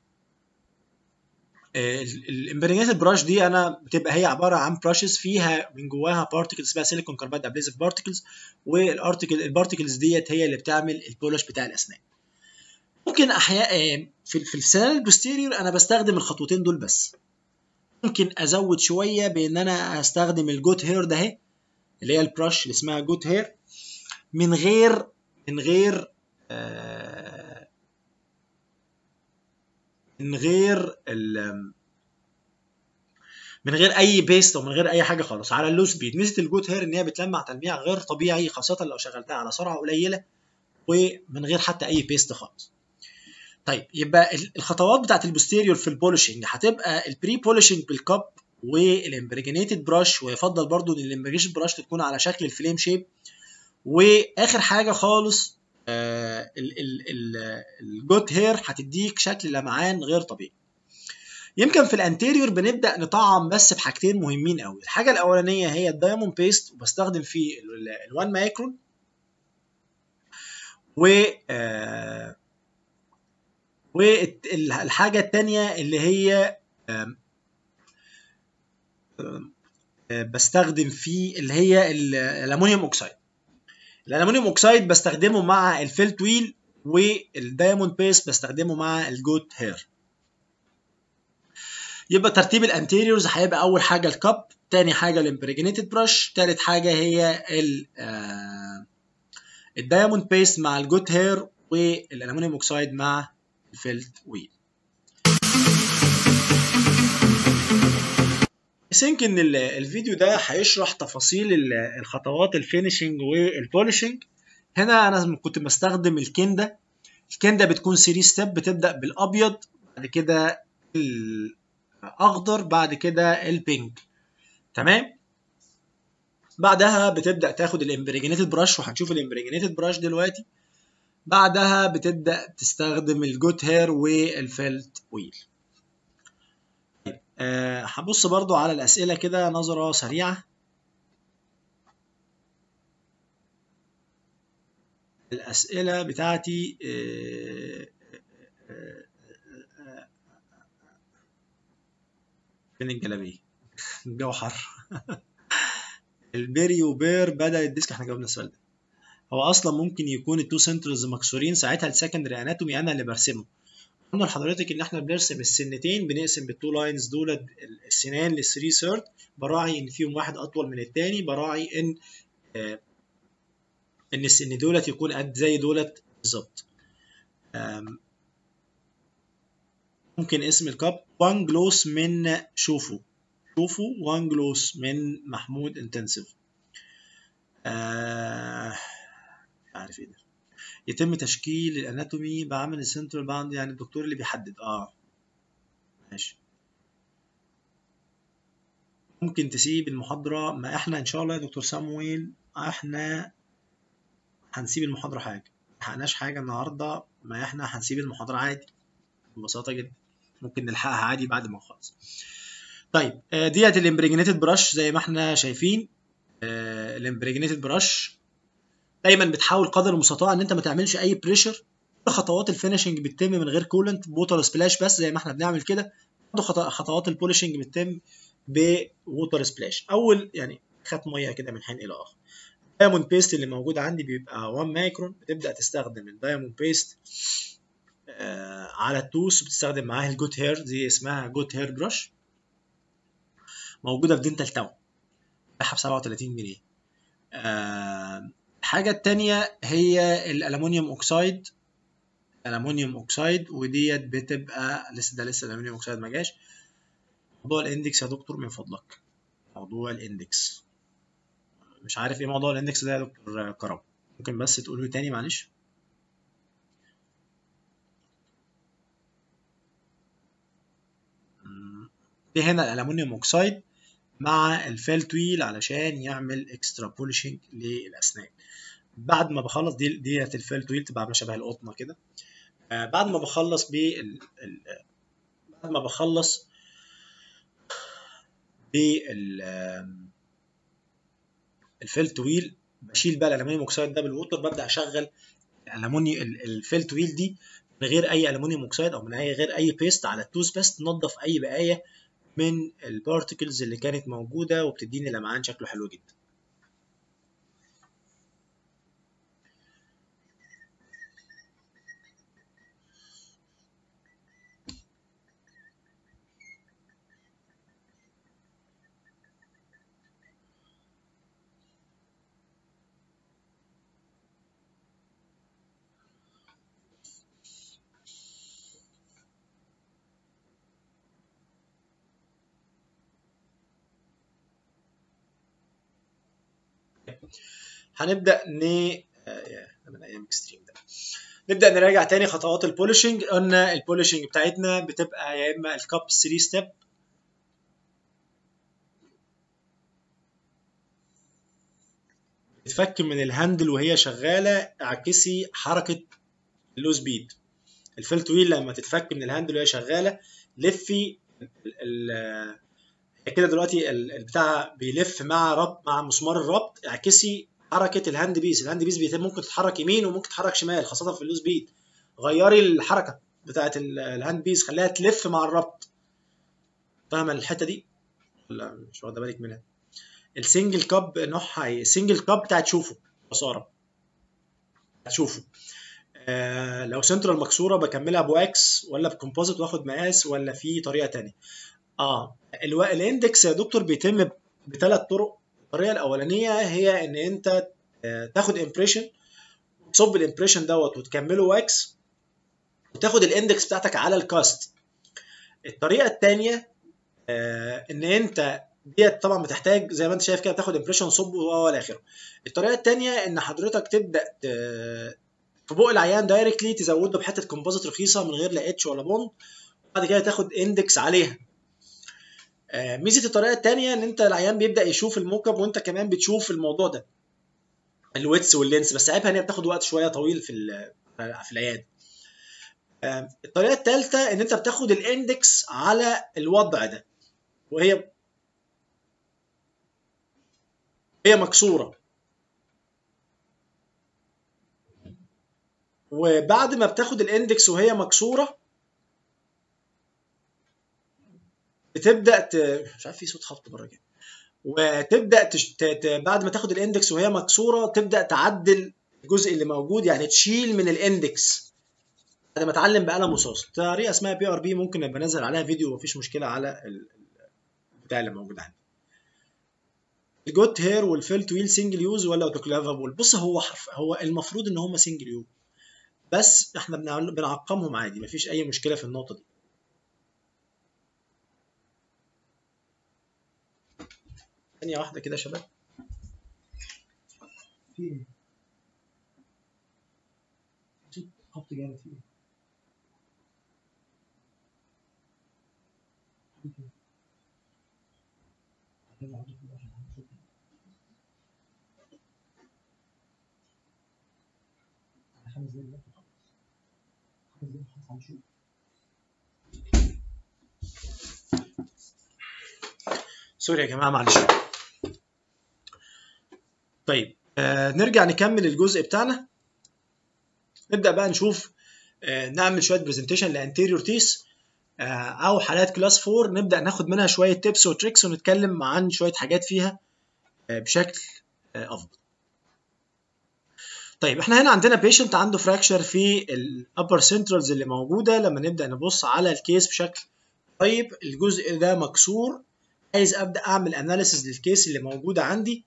الامبريجينيتد براش دي انا بتبقى هي عباره عن براشز فيها من جواها بارتكلز اسمها سيليكون كاربايد ابليزيف بارتكلز والارتكل البارتكلز ديت هي اللي بتعمل البولش بتاع الاسنان ممكن احيانا في في السنان البوستيريور انا بستخدم الخطوتين دول بس ممكن ازود شويه بان انا استخدم الجوت هير ده اهي اللي هي البراش اللي اسمها جوت هير من غير من غير آه من غير من غير اي بيست ومن غير اي حاجه خالص على اللو سبيد ميزه الجوت هير ان هي بتلمع تلميع غير طبيعي خاصه لو شغلتها على سرعه قليله ومن غير حتى اي بيست خالص طيب يبقى الخطوات بتاعت البوستيريور في البولشنج هتبقى البري بولشنج بالكاب والامبريجينيتد براش ويفضل برضو ان الامبريجيشن براش تكون على شكل الفليم شيب واخر حاجه خالص آه الجوت هير هتديك شكل لمعان غير طبيعي يمكن في الانتيريور بنبدا نطعم بس بحاجتين مهمين قوي الحاجه الاولانيه هي الدايموند بيست وبستخدم فيه ال1 مايكرون و آه والحاجه الثانيه اللي هي آه بستخدم فيه اللي هي الالومنيوم اوكسايد الالومنيوم اوكسايد بستخدمه مع الفيلت ويل والدايموند بيست بستخدمه مع الجوت هير يبقى ترتيب الانتيريورز هيبقى اول حاجه الكاب تاني حاجه الامبريجنيتد براش تالت حاجه هي ال الدايموند بيست مع الجوت هير والالومنيوم اوكسايد مع الفيلت ويل سينك ان الفيديو ده هيشرح تفاصيل الخطوات الفينيشنج والبولشنج هنا انا كنت بستخدم الكنده الكنده بتكون 3 ستيب بتبدا بالابيض بعد كده الاخضر بعد كده البينك تمام بعدها بتبدا تاخد الامبريجنيتد براش وهنشوف الامبريجنيتد براش دلوقتي بعدها بتبدا تستخدم الجوت هير والفيلت ويل أه هبص برضو على الأسئلة كده نظرة سريعة الأسئلة بتاعتي أه أه فين الجلابية؟ الجو حر البيري وبير بدأ الديسك احنا جاوبنا السؤال ده هو أصلا ممكن يكون التو سنترز مكسورين ساعتها السكندري اناتومي أنا اللي برسمه قلنا لحضرتك ان احنا بنرسم السنتين بنقسم بالتو لاينز دول السنان للثري سيرد براعي ان فيهم واحد اطول من التاني براعي ان آه ان السن دولت يكون قد زي دولت بالظبط ممكن اسم الكاب وان جلوس من شوفو شوفو وان جلوس من محمود انتنسيف آه عارف ايه ده يتم تشكيل الاناتومي بعمل السنترال باوند يعني الدكتور اللي بيحدد اه ماشي ممكن تسيب المحاضرة ما احنا ان شاء الله يا دكتور سامويل احنا هنسيب المحاضرة حاجة محقناش حاجة النهاردة ما احنا هنسيب المحاضرة عادي ببساطة جدا ممكن نلحقها عادي بعد ما نخلص طيب ديت الامبريجنيتد براش زي ما احنا شايفين الامبريجنيتد براش دايما بتحاول قدر المستطاع ان انت ما تعملش اي بريشر خطوات الفينشنج بتتم من غير كولنت بوتر سبلاش بس زي ما احنا بنعمل كده برضه خطوات البولشنج بتتم بوتر سبلاش اول يعني خدت ميه كده من حين الى اخر الدايموند بيست اللي موجود عندي بيبقى 1 مايكرون بتبدا تستخدم الدايموند بيست آه على التوس بتستخدم معاها الجوت هير دي اسمها جوت هير براش موجوده في دينتال تاون بتاعها ب 37 جنيه آه الحاجة التانية هي الألمونيوم أوكسايد ألمونيوم أوكسايد وديت بتبقى لسه ده لسه الألمونيوم أوكسايد ما جاش موضوع الإندكس يا دكتور من فضلك موضوع الإندكس مش عارف إيه موضوع الإندكس ده يا دكتور كرم ممكن بس تقوله تاني معلش في هنا الألمونيوم أوكسايد مع الفيلت ويل علشان يعمل اكسترا بولشنج للاسنان بعد ما بخلص دي ديت الفيلت ويل تبقى عامله شبه القطنه كده آه بعد ما بخلص بال بعد ما بخلص بال الفيلت ويل بشيل بقى الالومنيوم اوكسيد ده بالووتر ببدا اشغل الالومنيوم الفيلت ويل دي من غير اي الومنيوم اوكسيد او من اي غير اي بيست على التوز بس تنظف اي بقايا من البارتكلز اللي كانت موجودة وبتديني لمعان شكله حلو جدا هنبدا ن من ايام اكستريم ده نبدا نراجع تاني خطوات البولشنج قلنا البولشنج بتاعتنا بتبقى يا اما الكاب 3 ستيب بتتفك من الهاندل وهي شغاله اعكسي حركه اللوز بيد الفيلت ويل لما تتفك من الهاندل وهي شغاله لفي ال كده دلوقتي البتاع بيلف مع ربط مع مسمار الربط اعكسي حركه الهاند بيس الهاند بيس بيتم ممكن تتحرك يمين وممكن تتحرك شمال خاصه في اللوز بيد غيري الحركه بتاعه الهاند بيس خليها تلف مع الربط فاهمه الحته دي ولا مش واخده بالك منها السنجل كاب نوعها ايه السنجل كاب بتاعت شوفه خساره هتشوفه آه لو سنترال مكسوره بكملها بواكس ولا بكومبوزيت واخد مقاس ولا في طريقه تانية اه الو... الاندكس يا دكتور بيتم بثلاث طرق الطريقه الاولانيه هي ان انت تاخد امبريشن تصب الامبريشن دوت وتكمله واكس وتاخد الاندكس بتاعتك على الكاست الطريقه الثانيه آه ان انت ديت طبعا بتحتاج زي ما انت شايف كده تاخد امبريشن صب والى اخره الطريقه الثانيه ان حضرتك تبدا في بق العيان دايركتلي تزوده بحته كومبوزيت رخيصه من غير لا اتش ولا بوند وبعد كده تاخد اندكس عليها ميزه الطريقه الثانيه ان انت العيان بيبدا يشوف الموك اب وانت كمان بتشوف الموضوع ده الويتس واللينس بس عيبها ان هي بتاخد وقت شويه طويل في في العياده الطريقه الثالثه ان انت بتاخد الاندكس على الوضع ده وهي هي مكسوره وبعد ما بتاخد الاندكس وهي مكسوره بتبدا ت... مش عارف في صوت خبط بره كده وتبدا تش... ت... ت... بعد ما تاخد الاندكس وهي مكسوره تبدا تعدل الجزء اللي موجود يعني تشيل من الاندكس بعد ما اتعلم بقلم رصاص طريقه اسمها بي ار بي ممكن ابقى انزل عليها فيديو مفيش مشكله على البتاع اللي موجود عندي الجوت هير والفيلت ويل سنجل يوز ولا اوتوكلافابل بص هو حرف هو المفروض ان هم سنجل يوز بس احنا بنعقمهم عادي مفيش اي مشكله في النقطه دي ثانيه واحده كده يا شباب في ايه خبط جامد في ايه خمس دقايق خمس دقايق خلاص هنشوف سوري يا جماعه معلش طيب آه نرجع نكمل الجزء بتاعنا نبدا بقى نشوف آه نعمل شويه برزنتيشن لانتيريور تيس آه او حالات كلاس 4 نبدا ناخد منها شويه تيبس وتريكس ونتكلم عن شويه حاجات فيها آه بشكل آه افضل طيب احنا هنا عندنا بيشنت عنده فراكشر في الابر سنترالز اللي موجوده لما نبدا نبص على الكيس بشكل طيب الجزء ده مكسور عايز ابدا اعمل اناليسيز للكيس اللي موجوده عندي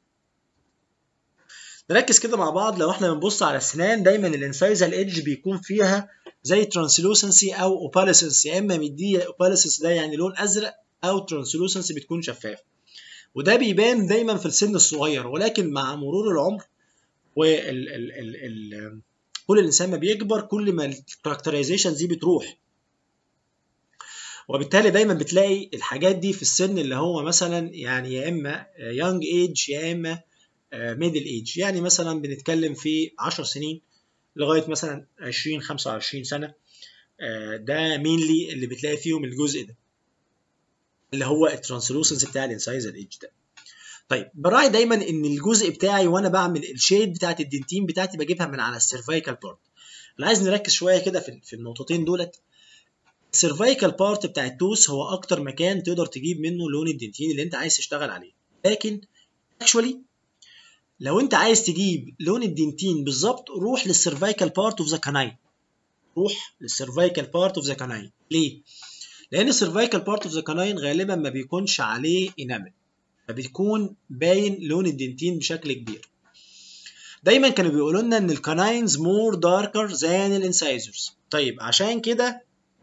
نركز كده مع بعض لو احنا بنبص على السنان دايما الانسايزال ايدج بيكون فيها زي ترانسلوسنسي او اوباليسنس يا اما مديه اوباليسنس ده يعني لون ازرق او ترانسلوسنسي بتكون شفافه وده بيبان دايما في السن الصغير ولكن مع مرور العمر وال ال ال ال كل الانسان ما بيكبر كل ما الكاركترايزيشن دي بتروح وبالتالي دايما بتلاقي الحاجات دي في السن اللي هو مثلا يعني يا اما يونج ايج يا اما ميدل ايج يعني مثلا بنتكلم في 10 سنين لغايه مثلا 20 25 سنه ده مينلي اللي بتلاقي فيهم الجزء ده اللي هو الترانسلوسنس بتاع الانسايزر ايج ده طيب براعي دايما ان الجزء بتاعي وانا بعمل الشيد بتاعت الدنتين بتاعتي بجيبها من على السيرفايكال بارت انا عايز نركز شويه كده في في النقطتين دولت السيرفايكال بارت بتاع التوس هو اكتر مكان تقدر تجيب منه لون الدنتين اللي انت عايز تشتغل عليه لكن اكشولي لو انت عايز تجيب لون الدنتين بالظبط روح للسيرفايكال بارت اوف ذا كاناين روح للسيرفايكال بارت اوف ذا كاناين ليه لان السيرفايكال بارت اوف ذا كاناين غالبا ما بيكونش عليه انامل فبتكون باين لون الدنتين بشكل كبير دايما كانوا بيقولوا لنا ان الكاناينز مور داركر ذان الانسايزرز طيب عشان كده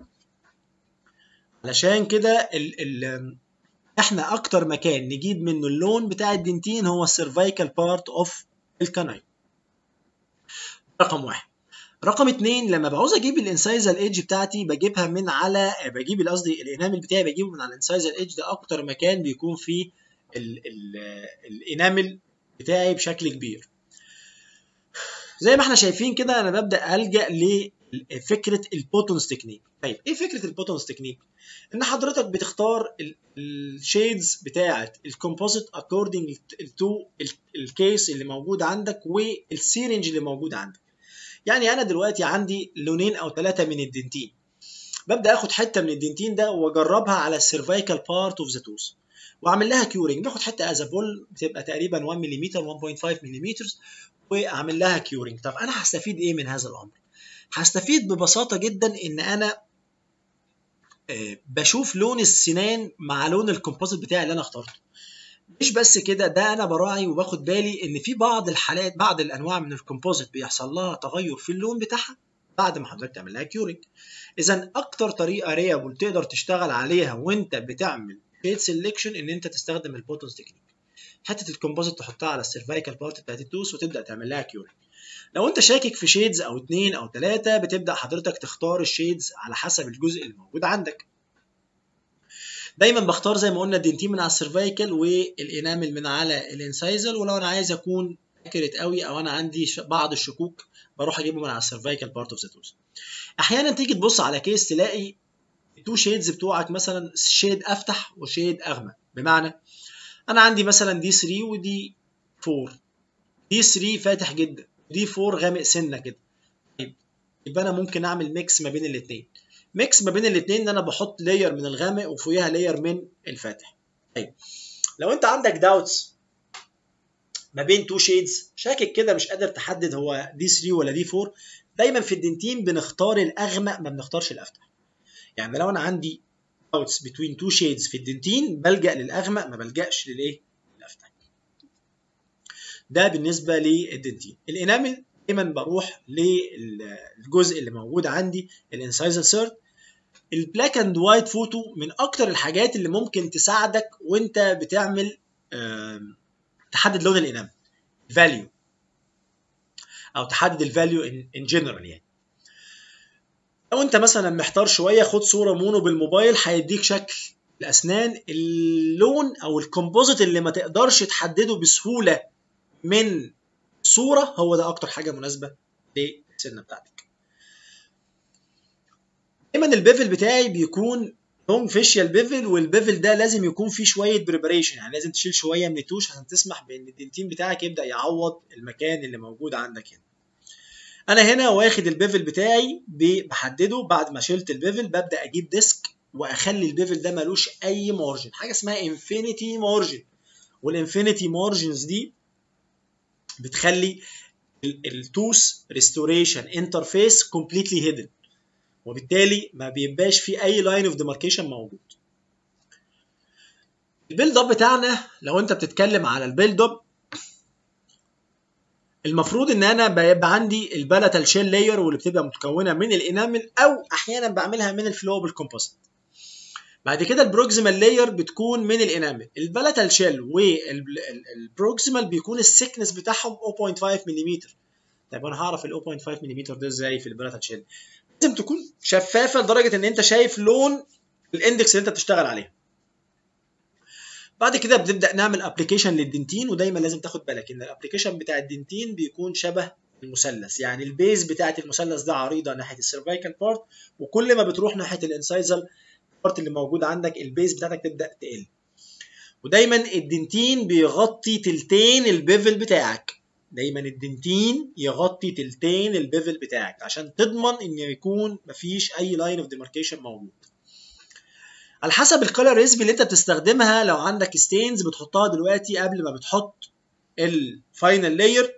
علشان كده ال ال احنا اكتر مكان نجيب منه اللون بتاع الدنتين هو السيرفايكال بارت اوف الكاناين رقم واحد رقم اتنين لما بعوز اجيب الانسايزر ايدج بتاعتي بجيبها من على بجيب قصدي الانامل بتاعي بجيبه من على الانسايزر ايدج ده اكتر مكان بيكون فيه ال ال الانامل بتاعي بشكل كبير زي ما احنا شايفين كده انا ببدا الجا لفكره البوتونز تكنيك طيب ايه فكره البوتونز تكنيك ان حضرتك بتختار الشيدز بتاعه الكومبوزيت اكوردنج تو الكيس اللي موجود عندك والسيرنج اللي موجود عندك يعني انا دلوقتي عندي لونين او ثلاثه من الدنتين ببدا اخد حته من الدنتين ده واجربها على السيرفايكال بارت اوف ذا توث واعمل لها كيورنج باخد حته از بول بتبقى تقريبا 1 ملم 1.5 ملم واعمل لها كيورنج طب انا هستفيد ايه من هذا الامر هستفيد ببساطه جدا ان انا بشوف لون السنان مع لون الكومبوزيت بتاعي اللي انا اخترته مش بس كده ده انا براعي وباخد بالي ان في بعض الحالات بعض الانواع من الكومبوزيت بيحصل لها تغير في اللون بتاعها بعد ما حضرتك تعمل لها كيورنج اذا اكتر طريقه ريابل تقدر تشتغل عليها وانت بتعمل شيد سيلكشن ان انت تستخدم البوتونز تكنيك حته الكومبوزيت تحطها على السيرفايكال بارت بتاعت التوس وتبدا تعمل لها كيورنج لو انت شاكك في شيدز او اتنين او تلاتة بتبدا حضرتك تختار الشيدز على حسب الجزء اللي موجود عندك دايما بختار زي ما قلنا الدنتين من على السيرفايكال والانامل من على الانسايزل ولو انا عايز اكون اكيريت قوي او انا عندي بعض الشكوك بروح اجيبه من على السيرفايكال بارت اوف ذا توز احيانا تيجي تبص على كيس تلاقي التو شيدز بتوعك مثلا شيد افتح وشيد اغمق بمعنى انا عندي مثلا دي 3 ودي 4 دي 3 فاتح جدا دي 4 غامق سنه كده طيب يبقى انا ممكن اعمل ميكس ما بين الاثنين ميكس ما بين الاثنين ان انا بحط لاير من الغامق وفوقيها لاير من الفاتح طيب لو انت عندك داوتس ما بين تو شيدز شاكك كده مش قادر تحدد هو دي 3 ولا دي 4 دايما في الدنتين بنختار الاغمق ما بنختارش الافتح يعني لو انا عندي داوتس بين تو شيدز في الدنتين بلجا للاغمق ما بلجاش للايه الافتح ده بالنسبه للدنتين الانامل دايما بروح للجزء اللي موجود عندي الانسايزل سيرت البلاك اند وايت فوتو من اكتر الحاجات اللي ممكن تساعدك وانت بتعمل تحدد لون الانامل فاليو او تحدد الفاليو ان جنرال يعني لو انت مثلا محتار شويه خد صوره مونو بالموبايل هيديك شكل الاسنان اللون او الكومبوزيت اللي ما تقدرش تحدده بسهوله من صوره هو ده اكتر حاجه مناسبه للسنه بتاعتك دايما البيفل بتاعي بيكون لونج فيشيال بيفل والبيفل ده لازم يكون فيه شويه بريبريشن يعني لازم تشيل شويه من التوش عشان تسمح بان الدنتين بتاعك يبدا يعوض المكان اللي موجود عندك هنا انا هنا واخد البيفل بتاعي بحدده بعد ما شلت البيفل ببدا اجيب ديسك واخلي البيفل ده ملوش اي مارجن حاجه اسمها انفينيتي مارجن والانفينيتي مارجنز دي بتخلي التوس ريستوريشن انترفيس كومبليتلي هيدن وبالتالي ما بيبقاش في اي لاين اوف ديماركيشن موجود البيلد اب بتاعنا لو انت بتتكلم على البيلد اب المفروض ان انا بيبقى عندي البلاتال شيل لاير واللي بتبقى متكونه من الانامل او احيانا بعملها من الفلوبل كومبوزيت بعد كده البروكسيمال لاير بتكون من الانامل البلاتال شيل والبروكسيمال بيكون السكنس بتاعهم 0.5 ملم طيب انا هعرف ال 0.5 ملم ده ازاي في البلاتال شيل لازم تكون شفافه لدرجه ان انت شايف لون الاندكس اللي انت بتشتغل عليه بعد كده بنبدا نعمل ابلكيشن للدنتين ودايما لازم تاخد بالك ان الابلكيشن بتاع الدنتين بيكون شبه المثلث يعني البيز بتاعه المثلث ده عريضه ناحيه السيرفايكال بارت وكل ما بتروح ناحيه الانسايزال بارت اللي موجود عندك البيز بتاعتك تبدا تقل ودايما الدنتين بيغطي تلتين البيفل بتاعك دايما الدنتين يغطي تلتين البيفل بتاعك عشان تضمن ان يكون مفيش اي لاين اوف ديماركيشن موجود على حسب الكالر ريسبي اللي انت بتستخدمها لو عندك ستينز بتحطها دلوقتي قبل ما بتحط الفاينل لاير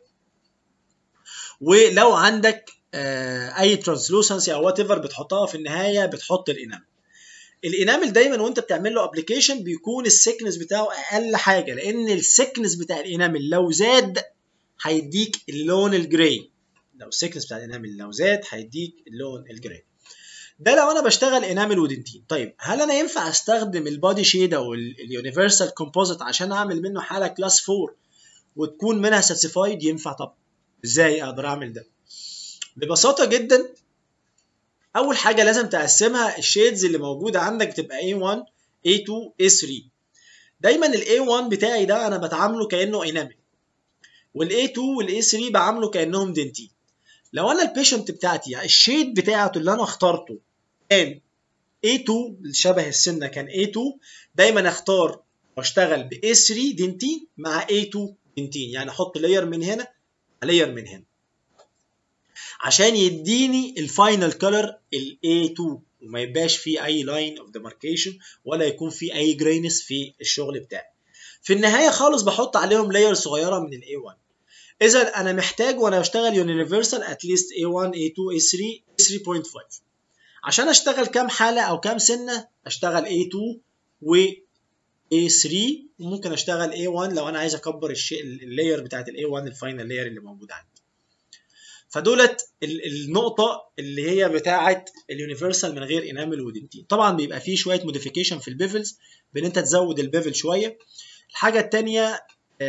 ولو عندك آه اي ترانسلوسنسي او وات ايفر بتحطها في النهايه بتحط الانامل الانامل دايما وانت بتعمل له ابلكيشن بيكون السكنس بتاعه اقل حاجه لان السكنس بتاع الانامل لو زاد هيديك اللون الجراي لو السكنس بتاع الانامل لو زاد هيديك اللون الجراي ده لو انا بشتغل انامل ودنتين طيب هل انا ينفع استخدم البادي شيد او اليونيفرسال كومبوزيت عشان اعمل منه حاله كلاس 4 وتكون منها ساتسفايد ينفع طب ازاي اقدر اعمل ده ببساطه جدا اول حاجه لازم تقسمها الشيدز اللي موجوده عندك تبقى A1 A2 A3 دايما ال A1 بتاعي ده انا بتعامله كانه انامل والاي 2 والاي 3 بعامله كانهم دنتين لو انا البيشنت بتاعتي يعني الشيد بتاعته اللي انا اخترته كان A2 شبه السنه كان A2 دايما اختار واشتغل ب A3 دنتين مع A2 دنتين يعني احط لاير من هنا لاير من هنا عشان يديني الفاينل كلر ال A2 وما يبقاش فيه اي لاين اوف ديماركيشن ولا يكون فيه اي جرينس في الشغل بتاعي في النهايه خالص بحط عليهم لاير صغيره من ال A1 اذا انا محتاج وانا بشتغل يونيفرسال اتليست A1 A2 A3 A3.5 عشان اشتغل كام حاله او كام سنه اشتغل A2 و A3 وممكن اشتغل A1 لو انا عايز اكبر الشيء اللاير بتاعت ال A1 الفاينل لاير اللي موجود عندي فدولت النقطه اللي هي بتاعه اليونيفرسال من غير انامل ودنتين طبعا بيبقى فيه شويه موديفيكيشن في البيفلز بان انت تزود البيفل شويه الحاجه الثانيه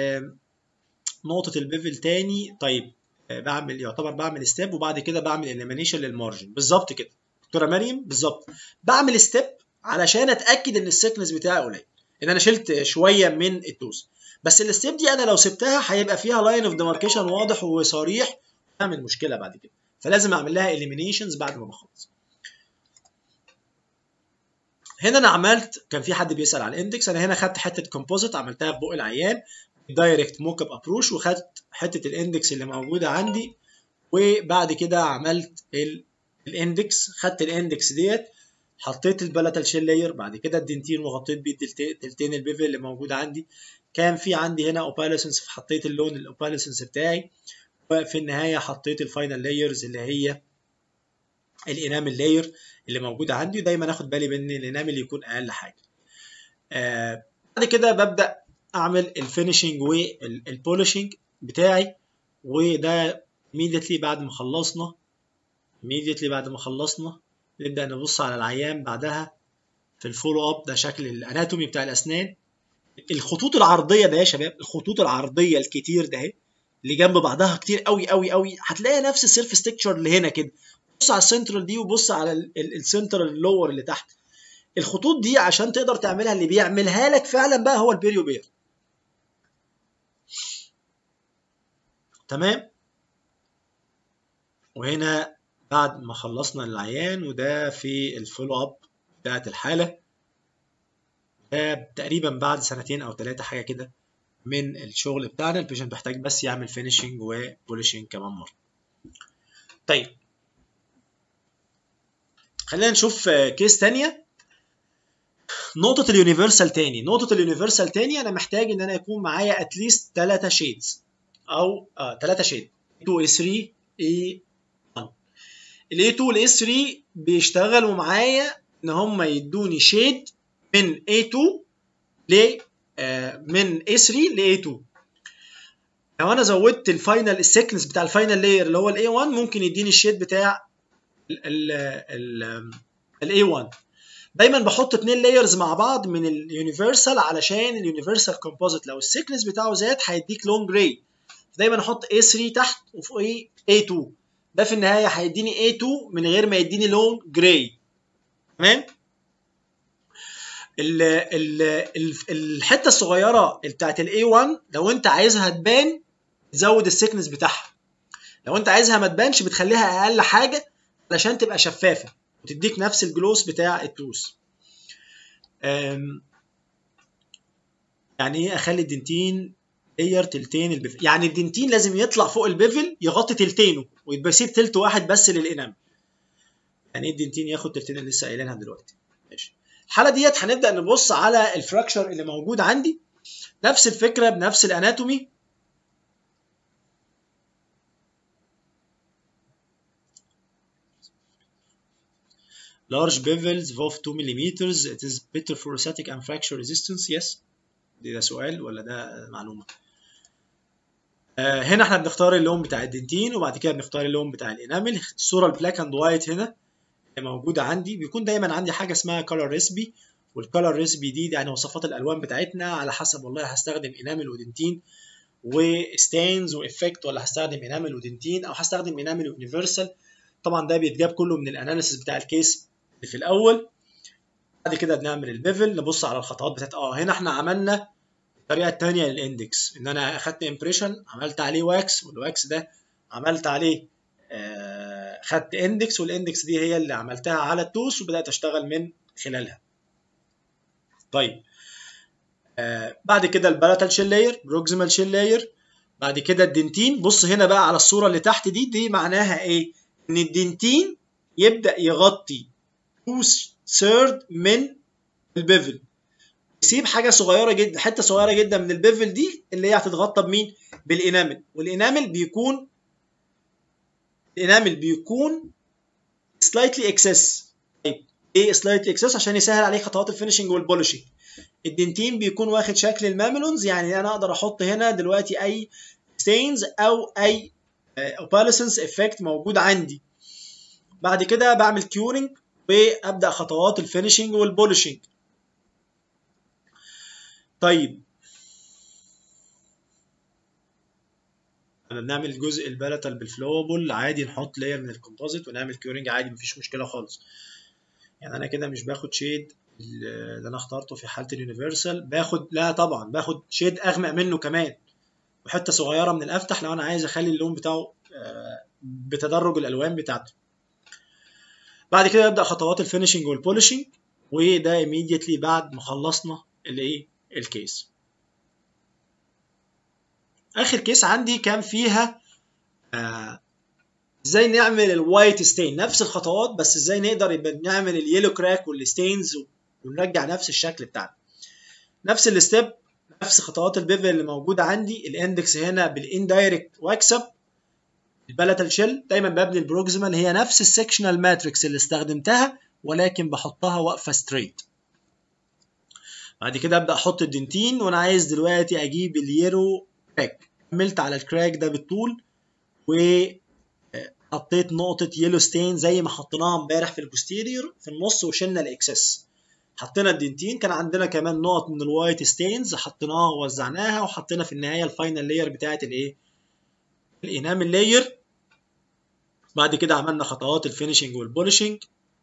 نقطه البيفل تاني طيب بعمل يعتبر بعمل ستيب وبعد كده بعمل اليمينيشن للمارجن بالظبط كده دكتوره مريم بالظبط بعمل ستيب علشان اتاكد ان السكنس بتاعي قليل ان انا شلت شويه من التوز بس الستيب دي انا لو سبتها هيبقى فيها لاين اوف ديماركيشن واضح وصريح تعمل مشكله بعد كده فلازم اعمل لها اليمينيشنز بعد ما بخلص هنا انا عملت كان في حد بيسال على الاندكس انا هنا خدت حته كومبوزيت عملتها في بق العيان دايركت موك اب ابروش وخدت حته الاندكس اللي موجوده عندي وبعد كده عملت الاندكس خدت الاندكس ديت حطيت البلاتال شيل لاير بعد كده الدنتين وغطيت بيه تلتين البيفل اللي موجود عندي كان في عندي هنا اوباليسنس فحطيت اللون الاوباليسنس بتاعي وفي النهايه حطيت الفاينل لايرز اللي هي الانامل لاير اللي موجوده عندي ودايما اخد بالي من الانامل يكون اقل حاجه آه بعد كده ببدا اعمل الفينشنج والبولشنج بتاعي وده immediately بعد ما خلصنا immediately بعد ما خلصنا نبدا نبص على العيان بعدها في الفولو اب ده شكل الاناتومي بتاع الاسنان الخطوط العرضيه ده يا شباب الخطوط العرضيه الكتير ده اهي اللي جنب بعضها كتير قوي قوي قوي هتلاقي نفس السيرف ستكتشر اللي هنا كده بص على السنترال دي وبص على السنترال اللور اللي تحت الخطوط دي عشان تقدر تعملها اللي بيعملها لك فعلا بقى هو البيريو بير تمام وهنا بعد ما خلصنا العيان وده في الفولو اب بتاعت الحاله ده تقريبا بعد سنتين او ثلاثه حاجه كده من الشغل بتاعنا البيشنت محتاج بس يعمل فينيشنج وبولشنج كمان مره طيب خلينا نشوف كيس تانية نقطة اليونيفرسال تاني نقطة اليونيفرسال تاني أنا محتاج إن أنا يكون معايا أتليست تلاتة شيدز أو آه تلاتة شيد 2 A 3 A 1 ال A 2 وال A 3 بيشتغلوا معايا إن هم يدوني شيد من A 2 ل آه من A 3 ل A 2 لو أنا زودت الفاينل السكنس بتاع الفاينل لاير اللي هو ال A 1 ممكن يديني الشيد بتاع ال ال ال A1 دايما بحط اتنين لايرز مع بعض من اليونيفرسال علشان اليونيفرسال كومبوزيت لو السيكنس بتاعه زاد هيديك لون جراي دايما احط A3 تحت وفوقيه A2 ده في النهايه هيديني A2 من غير ما يديني لون جراي تمام ال ال ال الحته الصغيره بتاعت ال A1 لو انت عايزها تبان تزود السيكنس بتاعها لو انت عايزها ما تبانش بتخليها اقل حاجه علشان تبقى شفافه وتديك نفس الجلوس بتاع التوس يعني ايه اخلي الدنتين لاير تلتين البيفل يعني الدنتين لازم يطلع فوق البيفل يغطي تلتينه ويبقى يسيب تلت واحد بس للانام يعني ايه الدنتين ياخد تلتين اللي لسه قايلينها دلوقتي ماشي الحاله ديت هنبدا نبص على الفراكشر اللي موجود عندي نفس الفكره بنفس الاناتومي large bevels of 2 millimeters it is better for static and fracture resistance yes دي ده سؤال ولا ده معلومه آه هنا احنا بنختار اللون بتاع الدنتين وبعد كده بنختار اللون بتاع الانامل الصوره البلاك اند وايت هنا اللي موجوده عندي بيكون دايما عندي حاجه اسمها color recipe والكالر ريسبي دي يعني وصفات الالوان بتاعتنا على حسب والله هستخدم انامل ودنتين وستينز وافكت ولا هستخدم انامل ودنتين او هستخدم انامل ويونيفرسال طبعا ده بيتجاب كله من الاناليسيس بتاع الكيس اللي في الاول بعد كده بنعمل البيفل نبص على الخطوات بتاعت اه هنا احنا عملنا الطريقه الثانيه للاندكس ان انا اخدت امبريشن عملت عليه واكس والواكس ده عملت عليه آه خدت اندكس والاندكس دي هي اللي عملتها على التوس وبدات اشتغل من خلالها طيب آه بعد كده البلاتال شيل لاير بروكسيمال شيل لاير بعد كده الدنتين بص هنا بقى على الصوره اللي تحت دي دي معناها ايه ان الدنتين يبدا يغطي 2 ثيرد من البيفل يسيب حاجه صغيره جدا حته صغيره جدا من البيفل دي اللي هي هتتغطى بمين بالانامل والانامل بيكون الانامل بيكون سلايتلي اكسس طيب ايه سلايتلي اكسس عشان يسهل عليه خطوات الفينشنج والبولشنج الدنتين بيكون واخد شكل الماميلونز يعني انا اقدر احط هنا دلوقتي اي ستينز او اي اوباليسنس افكت موجود عندي بعد كده بعمل كيورنج وابدا خطوات الفينشنج والبولشنج طيب انا بنعمل جزء البلتل بالفلوبل عادي نحط لاير من الكومبوزيت ونعمل كيورنج عادي مفيش مشكله خالص يعني انا كده مش باخد شيد اللي انا اخترته في حاله اليونيفرسال باخد لا طبعا باخد شيد اغمق منه كمان وحته صغيره من الافتح لو انا عايز اخلي اللون بتاعه بتدرج الالوان بتاعته بعد كده ابدا خطوات الفينشنج والبولشنج وده immediately بعد ما خلصنا الايه الكيس اخر كيس عندي كان فيها آه ازاي نعمل الوايت ستين نفس الخطوات بس ازاي نقدر يبقى نعمل اليلو كراك والستينز ونرجع نفس الشكل بتاعنا نفس الستيب نفس خطوات البيفل اللي موجوده عندي الاندكس هنا بالاندايركت واكسب البلاتال شيل دايما ببني البروكسيمال هي نفس السكشنال ماتريكس اللي استخدمتها ولكن بحطها واقفه ستريت بعد كده ابدا احط الدنتين وانا عايز دلوقتي اجيب اليرو كراك كملت على الكراك ده بالطول وحطيت نقطة يلو ستين زي ما حطيناها امبارح في البوستيريور في النص وشلنا الاكسس حطينا الدنتين كان عندنا كمان نقط من الوايت ستينز حطيناها ووزعناها وحطينا في النهاية الفاينل لاير بتاعت الايه الانامل لاير بعد كده عملنا خطوات الفينشنج والبولشنج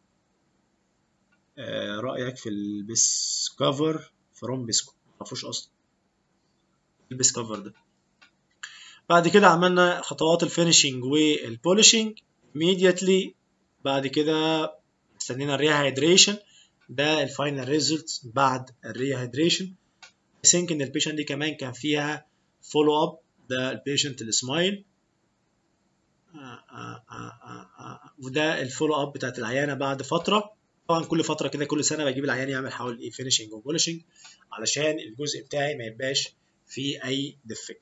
آه رأيك في البس كفر فروم بيسكو معرفوش اصلا البس كفر ده بعد كده عملنا خطوات الفينشنج والبولشنج immediately بعد كده استنينا الريهايدريشن ده الفاينل ريزلت بعد الريهايدريشن I think ان البيشنت دي كمان كان فيها فولو اب ده البيشنت السمايل آه آه آه وده الفولو اب بتاعت العيانه بعد فتره طبعا كل فتره كده كل سنه بجيب العيان يعمل حوالي ايه فينشنج وبولشنج علشان الجزء بتاعي ما يبقاش فيه اي ديفكت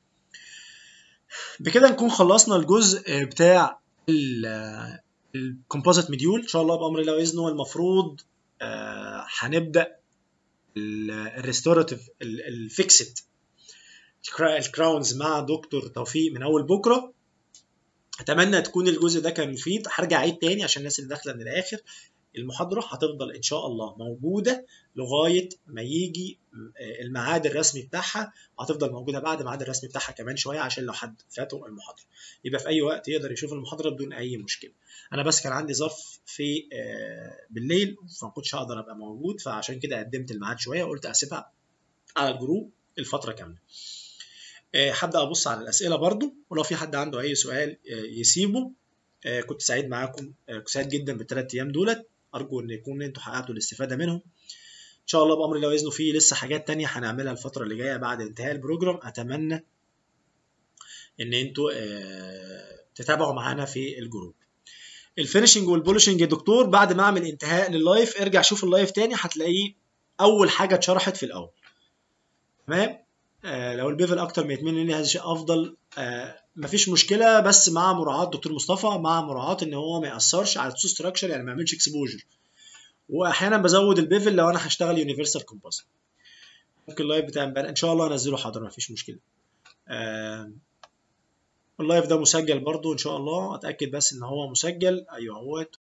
بكده نكون خلصنا الجزء بتاع الكومبوزيت مديول ان شاء الله بامر الله باذنه المفروض هنبدا الريستوراتيف الفيكسد الكراونز مع دكتور توفيق من اول بكره اتمنى تكون الجزء ده كان مفيد هرجع عيد تاني عشان الناس اللي داخله من الاخر المحاضرة هتفضل إن شاء الله موجودة لغاية ما يجي الميعاد الرسمي بتاعها هتفضل موجودة بعد الميعاد الرسمي بتاعها كمان شوية عشان لو حد فاته المحاضرة يبقى في أي وقت يقدر يشوف المحاضرة بدون أي مشكلة أنا بس كان عندي ظرف في بالليل فما كنتش هقدر أبقى موجود فعشان كده قدمت الميعاد شوية وقلت أسيبها على الجروب الفترة كاملة هبدأ أبص على الأسئلة برضو ولو في حد عنده أي سؤال يسيبه كنت سعيد معاكم كنت سعيد جدا بالثلاث أيام دولت ارجو ان يكون انتوا حققتوا الاستفاده منهم ان شاء الله بامر الله باذنه في لسه حاجات تانية هنعملها الفتره اللي جايه بعد انتهاء البروجرام اتمنى ان انتوا تتابعوا معانا في الجروب الفينشنج والبولشنج يا دكتور بعد ما اعمل انتهاء لللايف ارجع شوف اللايف تاني هتلاقيه اول حاجه اتشرحت في الاول تمام آه لو البيفل اكتر من 2 ان هذا شيء افضل آه مفيش مشكله بس مع مراعاه دكتور مصطفى مع مراعاه ان هو ما ياثرش على التو ستراكشر يعني ما يعملش اكسبوجر واحيانا بزود البيفل لو انا هشتغل يونيفرسال كومبوزيت ممكن اللايف بتاع امبارح ان شاء الله انزله حاضر مفيش مشكله آه اللايف ده مسجل برضو ان شاء الله اتاكد بس ان هو مسجل ايوه اهوت